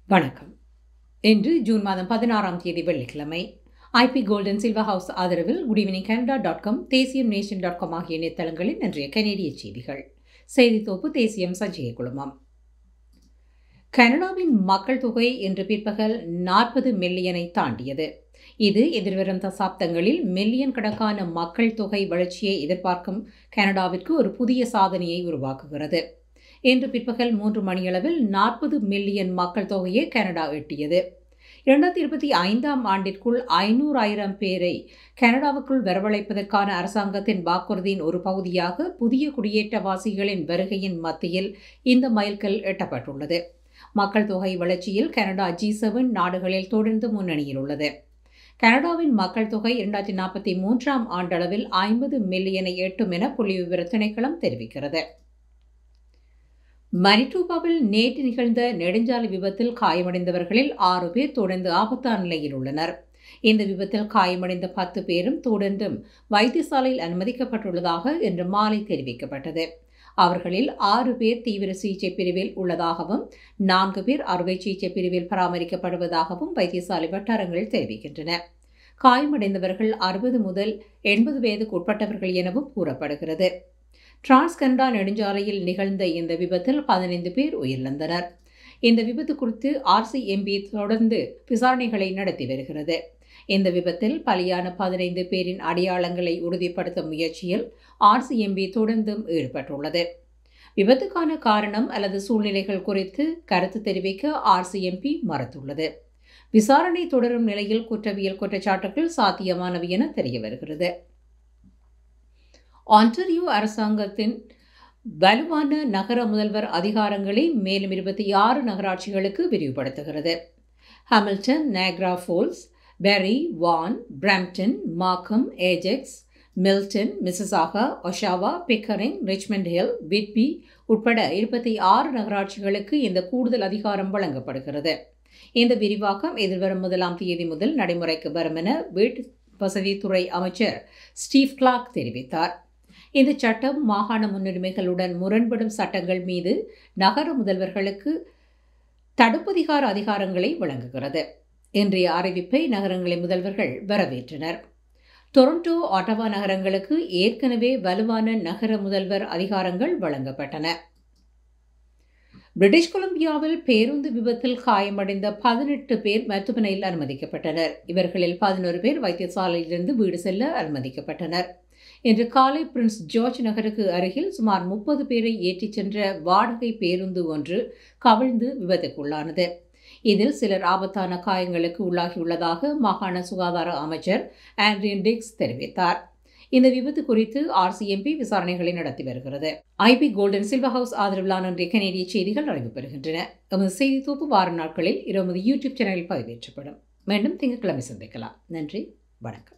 வணக்கம் இன்று ஜூன் மாதம் பதினாறாம் தேதி வெள்ளிக்கிழமை ஐபி கோல்டன் சில்வர் ஹவுஸ் ஆதரவில் good evening Canada dot com தேசியம் நேஷன் டாட் காம் ஆகிய இணையதளங்களின் இன்றைய கனேடிய செய்திகள் செய்தி தொகுப்பு தேசியம் சஞ்சய குழுமம் கனடாவின் மக்கள் தொகை இன்று பிற்பகல் நாற்பது மில்லியனை தாண்டியது இது எதிர்வரும் தசாப்தங்களில் மில்லியன் கணக்கான மக்கள் தொகை வளர்ச்சியை எதிர்பார்க்கும் கனடாவிற்கு ஒரு புதிய சாதனையை உருவாக்குகிறது இன்று பிற்பகல் மூன்று மணியளவில் நாற்பது மில்லியன் மக்கள் தொகையை கனடா எட்டியது இரண்டாயிரத்தி இருபத்தி ஐந்தாம் ஆண்டிற்குள் ஐநூறாயிரம் பேரை கனடாவுக்குள் வரவழைப்பதற்கான அரசாங்கத்தின் வாக்குறுதியின் ஒரு பகுதியாக புதிய குடியேற்றவாசிகளின் வருகையின் மத்தியில் இந்த மைல்கல் எட்டப்பட்டுள்ளது மக்கள் தொகை வளர்ச்சியில் கனடா ஜி செவன் நாடுகளில் தொடர்ந்து முன்னணியில் உள்ளது கனடாவின் மக்கள் தொகை இரண்டாயிரத்தி நாற்பத்தி மூன்றாம் ஆண்டளவில் ஐம்பது மில்லியனை எட்டும் என புள்ளி விவர திணைக்களம் தெரிவிக்கிறது மணிட்டூபாவில் நேற்று நிகழ்ந்த நெடுஞ்சாலை விபத்தில் காயமடைந்தவர்களில் ஆறு பேர் தொடர்ந்து ஆபத்தான நிலையில் உள்ளனர் இந்த விபத்தில் காயமடைந்த பத்து பேரும் தொடர்ந்தும் வைத்தியசாலையில் அனுமதிக்கப்பட்டுள்ளதாக இன்று மாலை தெரிவிக்கப்பட்டது அவர்களில் ஆறு பேர் தீவிர சிகிச்சை பிரிவில் உள்ளதாகவும் நான்கு பேர் அறுவை சிகிச்சை பிரிவில் பராமரிக்கப்படுவதாகவும் வைத்தியசாலை வட்டாரங்கள் தெரிவிக்கின்றன காயமடைந்தவர்கள் அறுபது முதல் எண்பது வயதுக்கு உட்பட்டவர்கள் எனவும் கூறப்படுகிறது டிரான்ஸ் கனடா நெடுஞ்சாலையில் நிகழ்ந்த இந்த விபத்தில் பதினைந்து பேர் உயிரிழந்தனர் இந்த விபத்து குறித்து ஆர்சிஎம்பி தொடர்ந்து விசாரணைகளை நடத்தி வருகிறது இந்த விபத்தில் பலியான பதினைந்து பேரின் அடையாளங்களை உறுதிப்படுத்தும் முயற்சியில் ஆர்சிஎம்பி தொடர்ந்தும் ஈடுபட்டுள்ளது விபத்துக்கான காரணம் அல்லது சூழ்நிலைகள் குறித்து கருத்து தெரிவிக்க ஆர்சிஎம்பி மறுத்துள்ளது விசாரணை தொடரும் நிலையில் குற்றவியல் குற்றச்சாட்டுகள் சாத்தியமானவை என தெரிய வருகிறது ஆன்டரியோ அரசாங்கத்தின் வலுவான நகர முதல்வர் அதிகாரங்களை மேலும் இருபத்தி ஆறு நகராட்சிகளுக்கு விரிவுபடுத்துகிறது Hamilton Niagara Falls Barrie Vaughan Brampton Markham Ajax Milton Mississauga Oshawa Pickering Richmond Hill Whitby உட்பட இருபத்தி ஆறு நகராட்சிகளுக்கு இந்த கூடுதல் அதிகாரம் வழங்கப்படுகிறது இந்த விரிவாக்கம் எதிர்வரும் முதலாம் தேதி முதல் நடைமுறைக்கு வரும் என வீட்டு வசதித்துறை அமைச்சர் ஸ்டீவ் கிளாக் தெரிவித்தார் இந்த சட்டம் மாகாண முன்னுரிமைகளுடன் முரண்படும் சட்டங்கள் மீது நகர முதல்வர்களுக்கு தடுப்பதிகார அதிகாரங்களை வழங்குகிறது இன்றைய அறிவிப்பை நகரங்களின் முதல்வர்கள் வரவேற்றனர் டொரண்டோ ஆட்டவா நகரங்களுக்கு ஏற்கனவே வலுவான நகர முதல்வர் அதிகாரங்கள் வழங்கப்பட்டன பிரிட்டிஷ் கொலம்பியாவில் பேருந்து விபத்தில் காயமடைந்த பதினெட்டு பேர் மருத்துவமனையில் அனுமதிக்கப்பட்டனர் இவர்களில் பதினோரு பேர் வைத்தியசாலையிலிருந்து வீடு செல்ல அனுமதிக்கப்பட்டனர் இன்று காலை பிரின்ஸ் ஜார்ஜ் நகருக்கு அருகில் சுமார் முப்பது பேரை ஏற்றிச் சென்ற வாடகை பேருந்து ஒன்று கவிழ்ந்து விபத்துக்குள்ளானது இதில் சிலர் ஆபத்தான காயங்களுக்கு உள்ளாகியுள்ளதாக மாகாண சுகாதார அமைச்சர் ஆண்ட்ரியன் டிக்ஸ் தெரிவித்தார் இந்த விபத்து குறித்து ஆர்சிஎம்பி விசாரணைகளை நடத்தி வருகிறது ஐபி கோல்டன் சில்வர் ஹவுஸ் ஆதரவிலான இன்றைய கனேடிய செய்திகள் நிறைவு பெறுகின்றன எமது செய்தி தொகுப்பு வார நாட்களில் இருபது யூடியூப் சேனலில் பதிவேற்றப்படும் மீண்டும் திங்கட்கிழமை சந்திக்கலாம் நன்றி வணக்கம்